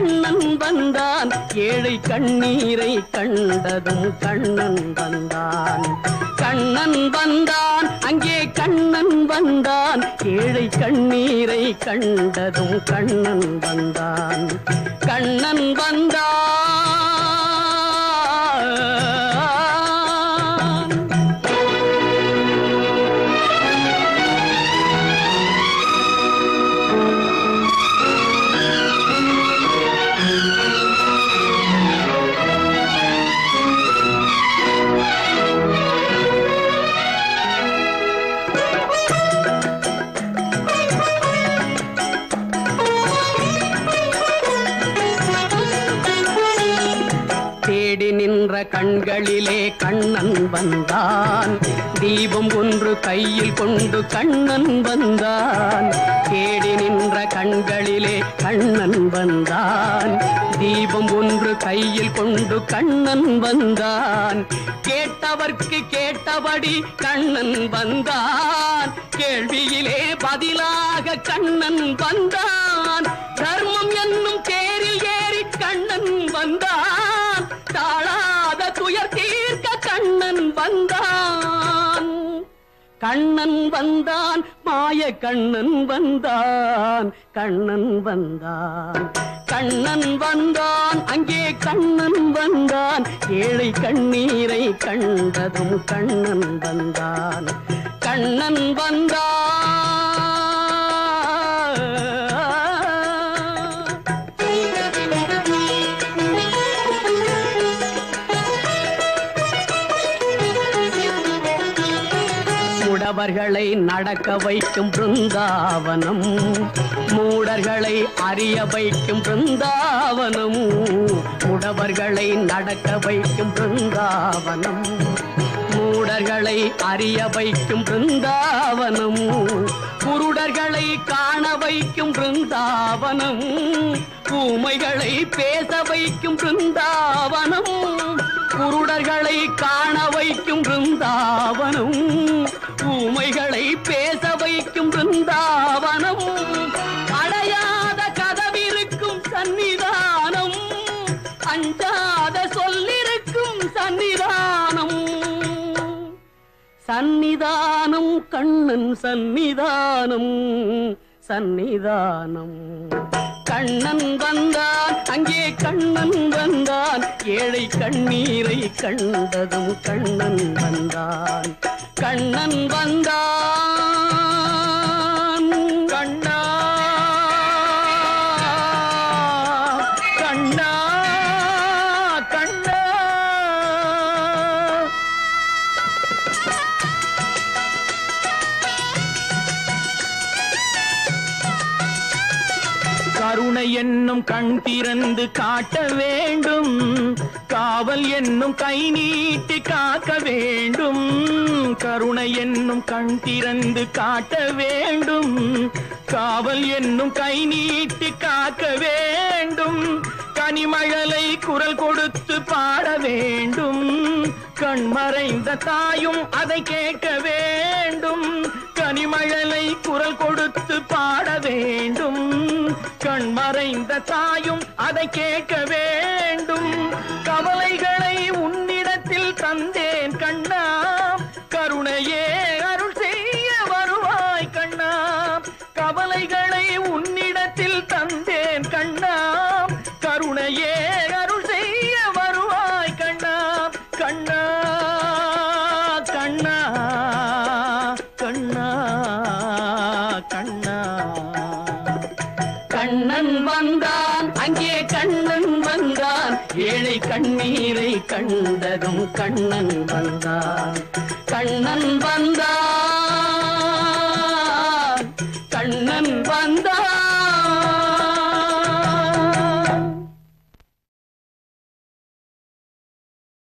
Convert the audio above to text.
கண்ணன் வந்தான் ஏழை கண்ணீரை கண்டதும் கண்ணன் வந்தான் கண்ணன் வந்தான் அங்கே கண்ணன் வந்தான் ஏழை கண்ணீரை கண்டதும் கண்ணன் வந்தான் கண்ணன் வந்தான் தேடி நின்ற கண்களிலே கண்ணன் வந்தான் தீபம் ஒன்று கையில் கொண்டு கண்ணன் வந்தான் தேடி நின்ற கண்களிலே கண்ணன் வந்தான் தீபம் ஒன்று கையில் கொண்டு கண்ணன் வந்தான் கேட்டவர்க்கு கேட்டபடி கண்ணன் வந்தான் கேள்வியிலே பதிலாக கண்ணன் வந்தான் தர்மம் என்னும் தேரில் ஏறி கண்ணன் வந்தான் தாழாத துயர் தீர்க்க கண்ணன் வந்தான் கண்ணன் வந்தான் மாய கண்ணன் வந்தான் கண்ணன் வந்தான் கண்ணன் வந்தான் அங்கே கண்ணன் வந்தான் ஏழை கண்ணீரை கண்டதும் கண்ணன் வந்தான் கண்ணன் வந்தான் முடவர்களை நடக்க வைக்கும் பிருந்தாவனம் மூடர்களை அறிய வைக்கும் பிருந்தாவனம் முடவர்களை நடக்க வைக்கும் பிருந்தாவனம் மூடர்களை அறிய வைக்கும் பிருந்தாவனம் குருடர்களை காண வைக்கும் பிருந்தாவனம் ஊமைகளை பேச வைக்கும் பிருந்தாவனம் குருடர்களை காண வைக்கும் பிருந்தாவனம் ஊமைகளை பேச வைக்கும் பிருந்தாவனம் அடையாத கதவிருக்கும் சன்னிதானம் அஞ்சாத சொல்லிருக்கும் சன்னிதானம் சன்னிதானம் கண்ணன் சன்னிதானம் சன்னிதானம் கண்ணன் வந்தான் அங்கே கண்ணன் வந்தான் ஏழை கண்ணீரை கண்டதும் கண்ணன் வந்தான் கண்ணன் வந்தான் கண்ணா கண்ணா கண்ணா கருணை என்னும் கண் திறந்து காட்ட வேண்டும் காவல் என்னும் கை நீட்டி காக்க வேண்டும் கருணை என்னும் கண் திறந்து காட்ட வேண்டும் காவல் என்னும் கை நீட்டி காக்க வேண்டும் கனிமழலை குரல் கொடுத்து பாட வேண்டும் கண் மறைந்த தாயும் அதை கேட்க வேண்டும் கனிமழலை குரல் கொடுத்து பாட வேண்டும் கண் மறைந்த தாயும் அதை கேட்க வேண்டும் கவலைகளை உன்னிடத்தில் தந்தேன் கண்ணா கருணையே அருள் செய்ய வருவாய் கண்ணா கவலைகளை உன்னிடத்தில் தந்தேன் கண்ணா கருணையே அருள் செய்ய வருவாய் கண்ணா கண்ணா கண்ணா கண்ணா கண்ணா கண்ணன் வந்தான் அங்கே கண்ணன் வந்தான் ஏழை கண்ணீரை கண்டதும் கண்ணன் வந்தான் கண்ணன் வந்தான்